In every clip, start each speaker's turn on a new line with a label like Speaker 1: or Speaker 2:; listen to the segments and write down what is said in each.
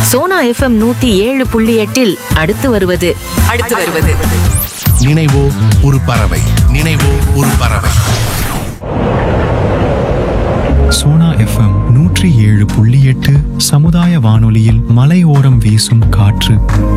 Speaker 1: Sona FM நூத்தி ஏழு புள்ளி எட்டில் அடுத்து வருவது
Speaker 2: அடுத்து வருவது
Speaker 3: நினைவோ ஒரு பறவை நினைவோ ஒரு பறவை
Speaker 4: சோனா எஃப்எம் நூற்றி ஏழு புள்ளி எட்டு சமுதாய வானொலியில் மலையோரம் வீசும் காற்று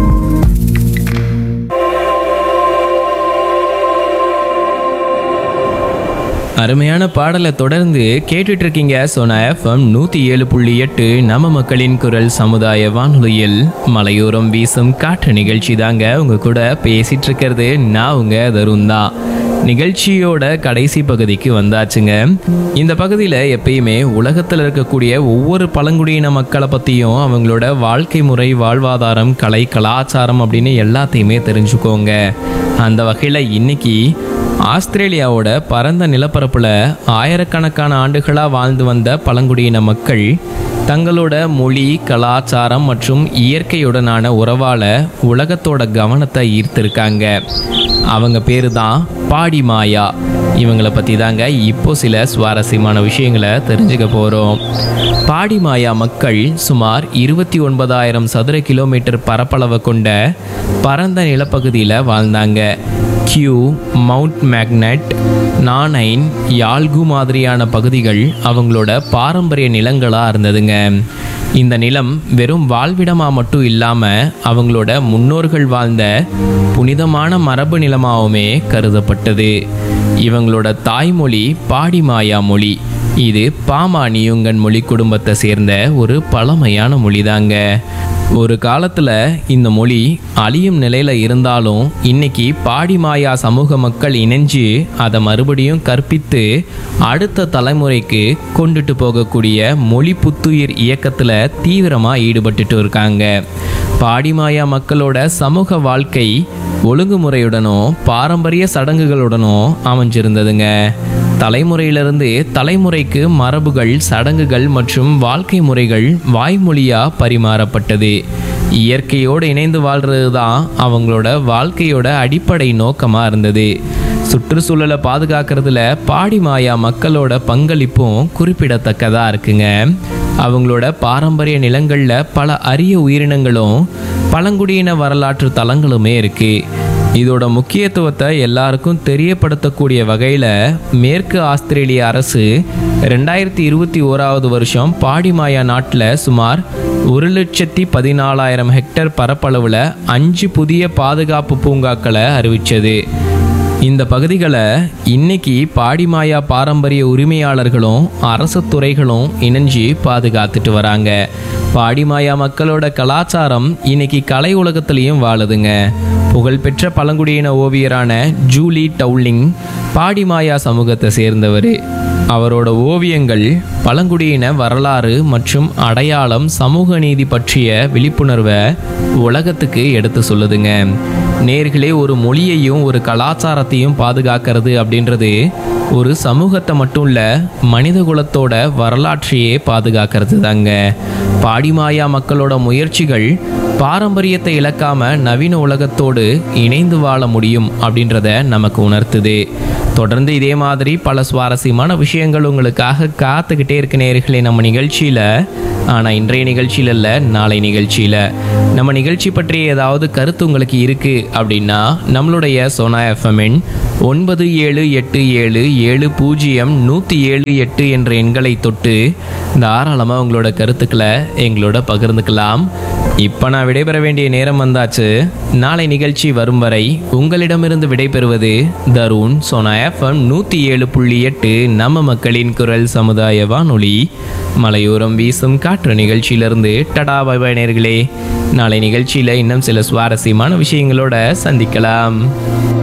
Speaker 5: அருமையான பாடலை தொடர்ந்து கேட்டுட்டு இருக்கீங்க சோனா எஃப்எம் நூற்றி ஏழு புள்ளி எட்டு நம்ம மக்களின் குரல் சமுதாய வானொலியில் மலையோரம் வீசும் காற்று நிகழ்ச்சி தாங்க உங்க கூட பேசிட்டு இருக்கிறது நான் உங்க தருண் தான் நிகழ்ச்சியோட கடைசி பகுதிக்கு வந்தாச்சுங்க இந்த பகுதியில் எப்பயுமே உலகத்தில் இருக்கக்கூடிய ஒவ்வொரு பழங்குடியின மக்களை பற்றியும் அவங்களோட வாழ்க்கை முறை வாழ்வாதாரம் கலை கலாச்சாரம் அப்படின்னு எல்லாத்தையுமே தெரிஞ்சுக்கோங்க அந்த வகையில் இன்னைக்கு ஆஸ்திரேலியாவோட பரந்த நிலப்பரப்பில் ஆயிரக்கணக்கான ஆண்டுகளாக வாழ்ந்து வந்த பழங்குடியின மக்கள் தங்களோட மொழி கலாச்சாரம் மற்றும் இயற்கையுடனான உறவால உலகத்தோட கவனத்தை ஈர்த்திருக்காங்க அவங்க பேரு தான் பாடி மாயா இவங்களை பற்றி தாங்க இப்போ சில சுவாரஸ்யமான விஷயங்களை தெரிஞ்சுக்க போகிறோம் பாடி மாயா மக்கள் சுமார் இருபத்தி ஒன்பதாயிரம் சதுர கிலோமீட்டர் பரப்பளவை கொண்ட பரந்த நிலப்பகுதியில் வாழ்ந்தாங்க Cue Mount Magnet Nannine Yalgoo மாதிரியான பகுதிகள் அவங்களோட பாரம்பரிய நிலங்களாக இருந்ததுங்க இந்த நிலம் வெறும் வாழ்விடமாக மட்டும் இல்லாமல் அவங்களோட முன்னோர்கள் வாழ்ந்த புனிதமான மரபு நிலமாகவுமே கருதப்பட்டது இவங்களோட தாய்மொழி பாடிமாயா மொழி இது பாமானியுங்கன் மொழி குடும்பத்தை சேர்ந்த ஒரு பழமையான மொழிதாங்க ஒரு காலத்தில் இந்த மொழி அழியும் நிலையில் இருந்தாலும் இன்னைக்கு பாடிமாயா சமூக மக்கள் இணைஞ்சு அதை மறுபடியும் கற்பித்து அடுத்த தலைமுறைக்கு கொண்டுட்டு போகக்கூடிய மொழி புத்துயிர் இயக்கத்தில் தீவிரமாக ஈடுபட்டுட்டு இருக்காங்க பாடிமாயா மக்களோட சமூக வாழ்க்கை ஒழுங்குமுறையுடனும் பாரம்பரிய சடங்குகளுடனும் அமைஞ்சிருந்ததுங்க தலைமுறையிலிருந்து தலைமுறைக்கு மரபுகள் சடங்குகள் மற்றும் வாழ்க்கை முறைகள் வாய்மொழியா பரிமாறப்பட்டது இயற்கையோடு இணைந்து வாழ்றது தான் அவங்களோட வாழ்க்கையோட அடிப்படை நோக்கமாக இருந்தது சுற்றுச்சூழலை பாதுகாக்கிறதுல பாடிமாயா மக்களோட பங்களிப்பும் குறிப்பிடத்தக்கதாக இருக்குங்க அவங்களோட பாரம்பரிய நிலங்களில் பல அரிய உயிரினங்களும் பழங்குடியின வரலாற்று தலங்களுமே இருக்குது இதோட முக்கியத்துவத்தை எல்லாருக்கும் தெரியப்படுத்தக்கூடிய வகையில் மேற்கு ஆஸ்திரேலிய அரசு ரெண்டாயிரத்தி இருபத்தி ஓராவது வருஷம் பாடிமாயா நாட்டில் சுமார் ஒரு லட்சத்தி பதினாலாயிரம் ஹெக்டேர் பரப்பளவில் அஞ்சு புதிய பாதுகாப்பு பூங்காக்களை அறிவித்தது இந்த பகுதிகளை இன்னைக்கு பாடிமாயா பாரம்பரிய உரிமையாளர்களும் அரசு துறைகளும் இணைஞ்சு பாதுகாத்துட்டு வராங்க பாடிமாயா மக்களோட கலாச்சாரம் இன்னைக்கு கலை உலகத்திலையும் வாழுதுங்க புகழ்பெற்ற பழங்குடியின ஓவியரான ஜூலி டவுலிங் பாடிமாயா சமூகத்தை சேர்ந்தவர் அவரோட ஓவியங்கள் பழங்குடியின வரலாறு மற்றும் அடையாளம் சமூக நீதி பற்றிய விழிப்புணர்வை உலகத்துக்கு எடுத்து சொல்லுதுங்க நேர்களே ஒரு மொழியையும் ஒரு கலாச்சாரத்தையும் பாதுகாக்கிறது அப்படின்றது ஒரு சமூகத்தை மட்டும் இல்ல மனித குலத்தோட வரலாற்றையே பாதுகாக்கிறது தாங்க பாடிமாயா மக்களோட முயற்சிகள் பாரம்பரியத்தை இழக்காம நவீன உலகத்தோடு இணைந்து வாழ முடியும் அப்படின்றத நமக்கு உணர்த்துது தொடர்ந்து இதே மாதிரி பல சுவாரஸ்யமான விஷயங்கள் உங்களுக்காக காத்துக்கிட்டே இருக்க நேர்களே நம்ம நிகழ்ச்சியில் ஆனால் இன்றைய நிகழ்ச்சியில் இல்லை நாளை நிகழ்ச்சியில் நம்ம நிகழ்ச்சி பற்றிய ஏதாவது கருத்து உங்களுக்கு இருக்குது அப்படின்னா நம்மளுடைய சோனா எஃப்எம்என் ஒன்பது ஏழு எட்டு ஏழு ஏழு பூஜ்ஜியம் நூற்றி ஏழு எட்டு என்ற எண்களை தொட்டு தாராளமாக உங்களோட கருத்துக்களை எங்களோட பகிர்ந்துக்கலாம் இப்போ நான் விடைபெற வேண்டிய நேரம் வந்தாச்சு நாளை நிகழ்ச்சி வரும் வரை உங்களிடமிருந்து விடைபெறுவது தருண் சோனா எஃப்எம் நூற்றி ஏழு புள்ளி எட்டு நம்ம மக்களின் குரல் சமுதாய வானொலி மலையோரம் வீசும் காற்று நிகழ்ச்சியிலிருந்து டடா பை பை நேர்களே நாளை நிகழ்ச்சியில் இன்னும் சில சுவாரஸ்யமான விஷயங்களோட சந்திக்கலாம்